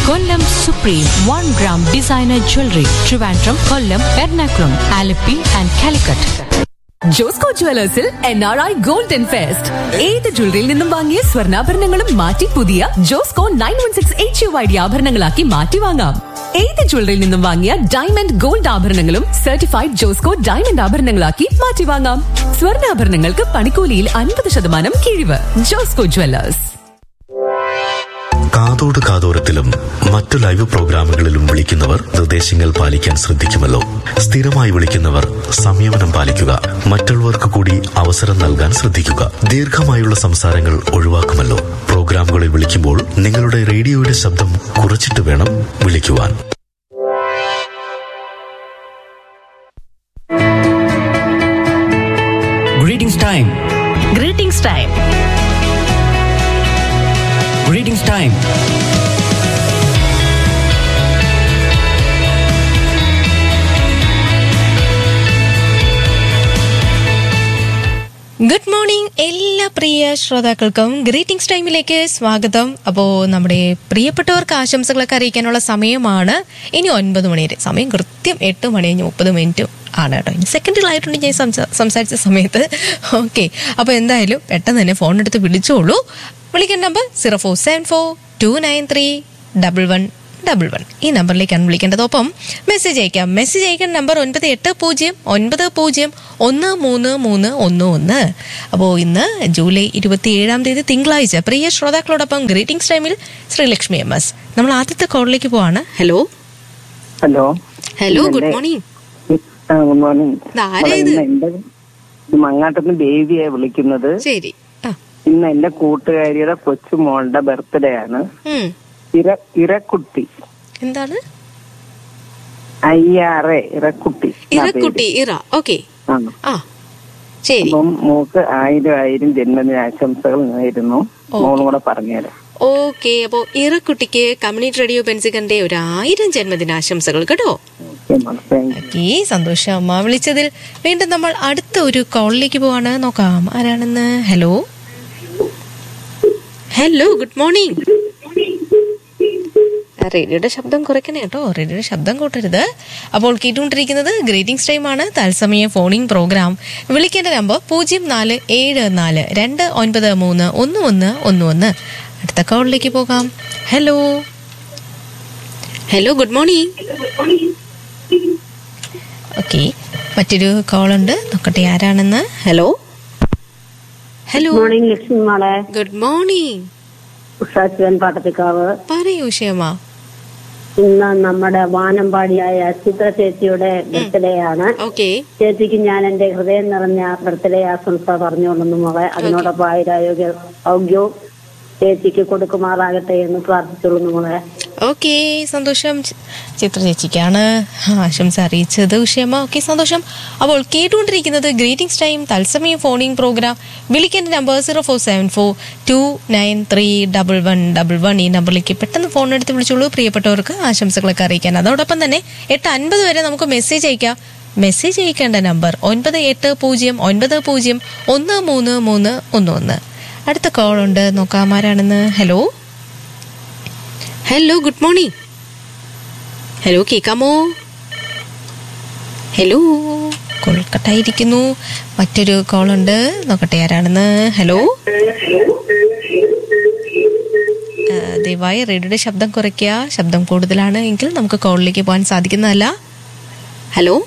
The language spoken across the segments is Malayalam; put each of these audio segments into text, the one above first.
Kollam supreme one gram designer jewellery Trivandrum Kollam Ernakulam Alleppey and Calicut Josco ജുവലേഴ്സിൽ N R I golden fest ഏത് ജ്വല്ലറിയിൽ നിന്നും വാങ്ങിയ സ്വർണ്ണാഭരണങ്ങളും മാറ്റി പുതിയ Josco nine one six H U I D ആഭരണങ്ങളാക്കി മാറ്റി വാങ്ങാം ഏത് ജ്വല്ലറിയിൽ നിന്നും വാങ്ങിയ ഡയമണ്ട് ഗോൾഡ് ആഭരണങ്ങളും സർട്ടിഫൈഡ് ജോസ്കോ ഡയമണ്ട് ആഭരണങ്ങളാക്കി മാറ്റി വാങ്ങാം സ്വർണ്ണാഭരണങ്ങൾക്ക് പണിക്കൂലിയിൽ അൻപത് ശതമാനം കിഴിവ് ജോസ്കോ ജുവലേഴ്സ് കാതോട് കാതോരത്തിലും മറ്റു ലൈവ് പ്രോഗ്രാമുകളിലും വിളിക്കുന്നവർ നിർദ്ദേശങ്ങൾ പാലിക്കാൻ ശ്രദ്ധിക്കുമല്ലോ സ്ഥിരമായി വിളിക്കുന്നവർ സംയമനം പാലിക്കുക മറ്റുള്ളവർക്ക് കൂടി അവസരം നൽകാൻ ശ്രദ്ധിക്കുക ദീർഘമായുള്ള സംസാരങ്ങൾ ഒഴിവാക്കുമല്ലോ പ്രോഗ്രാമുകളിൽ വിളിക്കുമ്പോൾ നിങ്ങളുടെ റേഡിയോയുടെ ശബ്ദം കുറച്ചിട്ട് വേണം വിളിക്കുവാൻ Greetings time. Greetings time Greetings time. Good morning എല്ലാ പ്രിയ ശ്രോതാക്കൾക്കും ഗ്രീറ്റിംഗ്സ് ടൈമിലേക്ക് സ്വാഗതം അപ്പോൾ നമ്മുടെ പ്രിയപ്പെട്ടവർക്ക് ആശംസകളൊക്കെ അറിയിക്കാനുള്ള സമയമാണ് ഇനി ഒൻപത് മണി വരെ സമയം കൃത്യം എട്ട് മണി കഴിഞ്ഞ് മുപ്പത് മിനിറ്റും ആണ് കേട്ടോ ഇനി സെക്കൻഡുകളായിട്ടുണ്ട് ഞാൻ സംസാ- സംസാരിച്ച സമയത്ത് ഓക്കെ അപ്പോൾ എന്തായാലും പെട്ടെന്ന് തന്നെ ഫോൺ എടുത്ത് വിളിച്ചോളൂ വിളിക്കേണ്ട number zero four seven four two nine three double one double one ഈ നമ്പറിലേക്കാണ് വിളിക്കേണ്ടത് ഒപ്പം മെസ്സേജ് അയക്കാം മെസ്സേജ് അയക്കേണ്ട നമ്പർ ഒൻപത് എട്ട് പൂജ്യം ഒൻപത് പൂജ്യം ഒന്ന് മൂന്ന് മൂന്ന് ഒന്ന് ഒന്ന് അപ്പോൾ ഇന്ന് ജൂലൈ ഇരുപത്തി ഏഴാം തീയതി തിങ്കളാഴ്ച പ്രിയ ശ്രോതാക്കളോടൊപ്പം ഗ്രീറ്റിംഗ്സ് ടൈമിൽ ശ്രീലക്ഷ്മി എം എസ് നമ്മൾ ആദ്യത്തെ കോളിലേക്ക് പോവാണ് hello hello hello good morning ആ, ഗുഡ് മോർണിംഗ് ഇതാരാ ഇത്? ഇന്ന് എന്റെ ഇത് മങ്ങാട്ടുന്ന് ബേബിയെ വിളിക്കുന്നത് ശരി ആ ഇന്ന് എന്റെ കൂട്ടുകാരിയുടെ കൊച്ചുമോളുടെ ബർത്ത്ഡേ ആണ് ഉം. ഇര ഇരക്കുട്ടി എന്താണ് അയ്യാറെ ഇരക്കുട്ടി എന്നാ പേര്. ഇറക്കുട്ടി ഇറ ഓക്കെ ആ. ആ ശരി അപ്പം മോക്ക് ആയിരം ആയിരം ജന്മദിന ആശംസകൾ നേരുന്നു മോളും കൂടെ പറഞ്ഞുതരാം ഓക്കെ അപ്പോ ഇറക്കുട്ടിക്ക് കമ്മ്യൂണിറ്റി റേഡിയോ ബെൻസികന്റെ ഒരു ആയിരം ജന്മദിനാശംസകൾ കേട്ടോ ഓക്കെ മോളെ, താങ്ക് യു. ഓക്കേ സന്തോഷം അമ്മ വിളിച്ചതിൽ വീണ്ടും നമ്മൾ അടുത്ത ഒരു കോളിലേക്ക് പോവാണ് നോക്കാം ആരാണെന്ന് ഹലോ ഹലോ ഗുഡ് മോർണിംഗ് റേഡിയോയുടെ ശബ്ദം കുറയ്ക്കണേ കേട്ടോ റേഡിയോയുടെ ശബ്ദം കൂട്ടരുത് അപ്പോൾ കേട്ടുകൊണ്ടിരിക്കുന്നത് ഗ്രീറ്റിംഗ്സ് ടൈം ആണ് തത്സമയ ഫോണിംഗ് പ്രോഗ്രാം വിളിക്കേണ്ട നമ്പർ പൂജ്യം നാല് ഏഴ് നാല് രണ്ട് ഒൻപത് മൂന്ന് ഒന്ന് ഒന്ന് ഒന്ന് ഒന്ന് അടുത്ത കോളിലേക്ക് പോകാം hello hello good morning okay മറ്റൊരു കോൾ ഉണ്ട് നോക്കട്ടെ ആരാണെന്ന് ഹലോ ഹലോ മോർണിംഗ് ലക്ഷ്മി മോളെ ഗുഡ് മോർണിംഗ് ഉഷാശിവൻ പാട്ടത്തിക്കാവ് പറയൂ ക്ഷേമ ഇന്ന് നമ്മുടെ വാനമ്പാടിയായ ചിത്ര ചേച്ചിയുടെ ബർത്ത്ഡേ ആണ് ഓക്കെ ചേച്ചിക്ക് ഞാൻ എന്റെ ഹൃദയം നിറഞ്ഞ ബർത്ത്ഡേ ആശംസ പറഞ്ഞുകൊള്ളുന്നു മോളെ അതിനോടൊപ്പം ആയുരാരോഗ്യ ഔഗ്യവും ചേച്ചിക്ക് കൊടുക്കുമാറാകട്ടെ എന്ന് പ്രാർത്ഥിച്ചുകൊള്ളുന്നു മോളെ ഓക്കെ സന്തോഷം ചി- ചിത്ര ചേച്ചിക്കാണ് ആശംസ അറിയിച്ചത് ക്ഷേമ ഓക്കെ സന്തോഷം അപ്പോൾ കേട്ടുകൊണ്ടിരിക്കുന്നത് ഗ്രീറ്റിംഗ്സ് ടൈം തത്സമയ ഫോണിംഗ് പ്രോഗ്രാം വിളിക്കേണ്ട number zero four seven four two nine three double one double one ഈ നമ്പറിലേക്ക് പെട്ടെന്ന് ഫോൺ എടുത്ത് വിളിച്ചോളൂ പ്രിയപ്പെട്ടവർക്ക് ആശംസകളൊക്കെ അറിയിക്കാൻ അതോടൊപ്പം തന്നെ എട്ട് അൻപത് വരെ നമുക്ക് മെസ്സേജ് അയക്കാം മെസ്സേജ് അയക്കേണ്ട നമ്പർ ഒൻപത് എട്ട് പൂജ്യം ഒൻപത് പൂജ്യം ഒന്ന് മൂന്ന് മൂന്ന് ഒന്ന് ഒന്ന് അടുത്ത കോൾ ഉണ്ട് നോക്കാം ആരാണെന്ന് hello hello good morning hello കേൾക്കാമോ ഹലോ കോൾ കട്ടായിരിക്കുന്നു മറ്റൊരു കോൾ ഉണ്ട് നോക്കട്ടെ ആരാണെന്ന് ഹലോ ആ, ദയവായി റേഡിയോയുടെ ശബ്ദം കുറയ്ക്കുക ശബ്ദം കൂടുതലാണ് എങ്കിൽ നമുക്ക് കോളിലേക്ക് പോകാൻ സാധിക്കുന്നതല്ല ഹലോ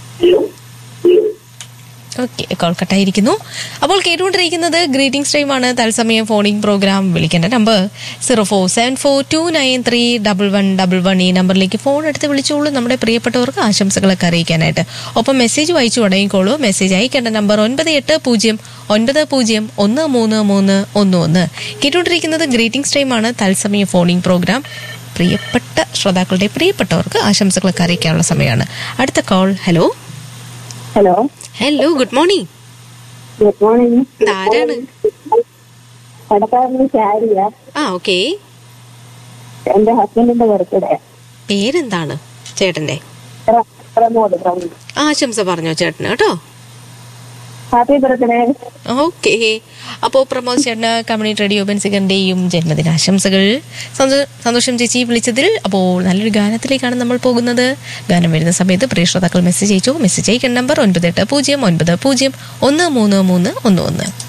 ഓക്കെ കോൾ കട്ടായിരിക്കുന്നു അപ്പോൾ കേട്ടുകൊണ്ടിരിക്കുന്നത് ഗ്രീറ്റിംഗ്സ് ടൈം ആണ് തത്സമയം ഫോണിംഗ് പ്രോഗ്രാം വിളിക്കേണ്ട number zero four seven four two nine three double one double one ഈ നമ്പറിലേക്ക് ഫോൺ എടുത്ത് വിളിച്ചോളൂ നമ്മുടെ പ്രിയപ്പെട്ടവർക്ക് ആശംസകളൊക്കെ അറിയിക്കാനായിട്ട് ഒപ്പം മെസ്സേജ് വായിച്ചു തുടങ്ങിക്കോളൂ മെസ്സേജ് അയക്കേണ്ട നമ്പർ ഒൻപത് എട്ട് പൂജ്യം ഒൻപത് പൂജ്യം ഒന്ന് മൂന്ന് മൂന്ന് ഒന്ന് ഒന്ന് കേട്ടുകൊണ്ടിരിക്കുന്നത് ഗ്രീറ്റിംഗ്സ് ടൈം ആണ് തത്സമയ ഫോണിംഗ് പ്രോഗ്രാം പ്രിയപ്പെട്ട ശ്രോതാക്കളുടെ പ്രിയപ്പെട്ടവർക്ക് ആശംസകളൊക്കെ അറിയിക്കാനുള്ള സമയമാണ് അടുത്ത call hello hello hello good morning good morning ആരാണ് കടക്കാരന് ശാരിയ ആ ഓക്കെ എന്റെ ഹസ്ബൻഡിന്റെ ബർത്ത്ഡേ പേരെന്താണ് ചേട്ടന്റെ പ്രമോദ് പ്രമോദ് ആശംസ പറഞ്ഞോ ചേട്ടന് കേട്ടോ ഹാപ്പി ബർത്ത്ഡേ ഓക്കെ അപ്പോൾ പ്രമോദ് ചേട്ടന് കമ്മ്യൂണിറ്റി റേഡിയോ ബെൻസികറിന്റെയും ജന്മദിനാശംസകൾ സന്തോ- സന്തോഷം ചേച്ചി വിളിച്ചതിൽ അപ്പോൾ നല്ലൊരു ഗാനത്തിലേക്കാണ് നമ്മൾ പോകുന്നത് ഗാനം വരുന്ന സമയത്ത് പ്രിയ ശ്രോതാക്കൾ മെസ്സേജ് അയച്ചു മെസ്സേജ് അയക്കുന്ന നമ്പർ ഒൻപത് എട്ട് പൂജ്യം ഒൻപത് പൂജ്യം ഒന്ന് മൂന്ന് മൂന്ന് ഒന്ന് ഒന്ന്